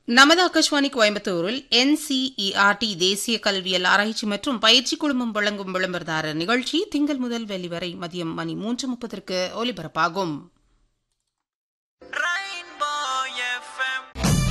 நமது ஆகாஷ்வாணி கோயம்புத்தூரில் என்சிஇஆர்டி தேசிய கல்வியல் ஆராய்ச்சி மற்றும் பயிற்சி குழுமம் வழங்கும் விளம்பரதாரர் நிகழ்ச்சி திங்கள் முதல் வெள்ளி வரை மதியம் மணி மூன்று முப்பதற்கு ஒலிபரப்பாகும் Rainbow FM.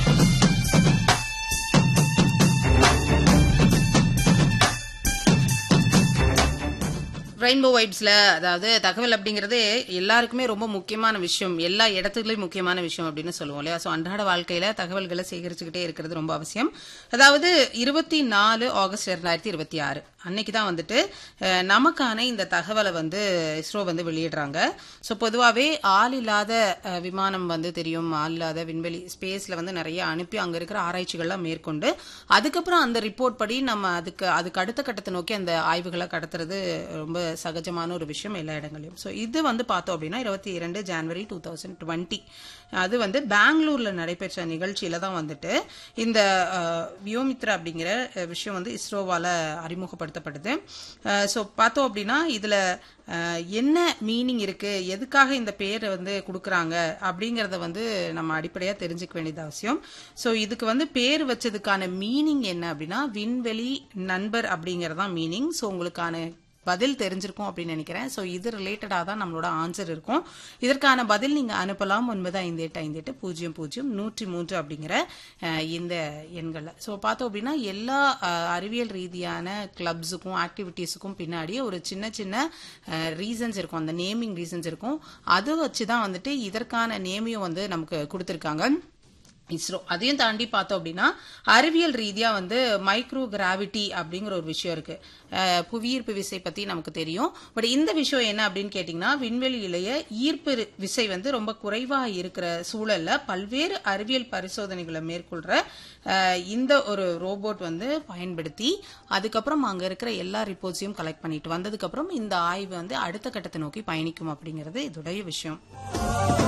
ரெயின்போ வைப்ஸ்ல அதாவது தகவல் அப்படிங்கிறது எல்லாருக்குமே ரொம்ப முக்கியமான விஷயம் எல்லா இடத்துலயும் முக்கியமான விஷயம் அப்படின்னு சொல்லுவோம் இல்லையா ஸோ அன்றாட வாழ்க்கையில தகவல்களை சேகரிச்சுக்கிட்டே இருக்கிறது ரொம்ப அவசியம் அதாவது இருபத்தி நாலு ஆகஸ்ட் இரண்டாயிரத்தி இருபத்தி ஆறு அன்னைக்கு தான் வந்துட்டு அஹ், நமக்கான இந்த தகவலை வந்து இஸ்ரோ வந்து வெளியிடுறாங்க ஸோ பொதுவாகவே ஆள் இல்லாத அஹ், விமானம் வந்து தெரியும் ஆள் இல்லாத விண்வெளி ஸ்பேஸ்ல வந்து நிறைய அனுப்பி அங்க இருக்கிற ஆராய்ச்சிகள்லாம் மேற்கொண்டு அதுக்கப்புறம் அந்த ரிப்போர்ட் படி நம்ம அதுக்கு அதுக்கு அடுத்த கட்டத்தை நோக்கி அந்த ஆய்வுகளை கடத்துறது ரொம்ப சகஜமான ஒரு விஷயம் எல்லா இடங்களையும் ஸோ இது வந்து பார்த்தோம் அப்படின்னா இருபத்தி இரண்டு ஜான்வரி டூ தௌசண்ட் டுவெண்ட்டி அது வந்து பெங்களூர்ல நடைபெற்ற நிகழ்ச்சியில தான் வந்துட்டு இந்த அஹ், வியோமித்ரா அப்படிங்கிற அஹ், விஷயம் வந்து இஸ்ரோவால அறிமுகப்படுத்தப்படுது ஸோ பார்த்தோம் அப்படின்னா இதுல அஹ், என்ன மீனிங் இருக்கு எதுக்காக இந்த பேரை வந்து கொடுக்குறாங்க அப்படிங்கறத வந்து நம்ம அடிப்படையா தெரிஞ்சுக்க வேண்டியது அவசியம் ஸோ இதுக்கு வந்து பேர் வச்சதுக்கான மீனிங் என்ன அப்படின்னா விண்வெளி நண்பர் அப்படிங்கறதான் மீனிங் ஸோ உங்களுக்கான பதில் தெரிஞ்சிருக்கும் அப்படின்னு நினைக்கிறேன் ஸோ இது ரிலேட்டடாக தான் நம்மளோட ஆன்சர் இருக்கும் இதற்கான பதில் நீங்க அனுப்பலாம் ஒன்பது ஐந்து எட்டு ஐந்து எட்டு பூஜ்ஜியம் பூஜ்ஜியம் நூற்றி மூன்று அப்படிங்கிற அஹ், இந்த எண்களில் ஸோ பார்த்தோம் அப்படின்னா எல்லா அஹ், அறிவியல் ரீதியான கிளப்ஸுக்கும் ஆக்டிவிட்டீஸுக்கும் பின்னாடி ஒரு சின்ன சின்ன ரீசன்ஸ் இருக்கும் அந்த நேமிங் ரீசன்ஸ் இருக்கும் அதை வச்சு தான் வந்துட்டு இதற்கான நேமையும் வந்து நமக்கு கொடுத்துருக்காங்க இஸ்ரோ அதையும் தாண்டி பார்த்தோம் அப்படின்னா அறிவியல் ரீதியா வந்து மைக்ரோ கிராவிட்டி அப்படிங்கிற ஒரு விஷயம் இருக்கு அஹ் புவியீர்ப்பு விசை பத்தி நமக்கு தெரியும் பட் இந்த விஷயம் என்ன அப்படின்னு கேட்டீங்கன்னா விண்வெளியிலேயே ஈர்ப்பு ரி- விசை வந்து ரொம்ப குறைவா இருக்கிற சூழல்ல பல்வேறு அறிவியல் பரிசோதனைகளை மேற்கொள்ற அஹ் இந்த ஒரு ரோபோட் வந்து பயன்படுத்தி அதுக்கப்புறம் அங்க இருக்கிற எல்லா ரிப்போர்ட்ஸையும் கலெக்ட் பண்ணிட்டு வந்ததுக்கு அப்புறம் இந்த ஆய்வு வந்து அடுத்த கட்டத்தை நோக்கி பயணிக்கும் அப்படிங்கிறது இதோடைய விஷயம்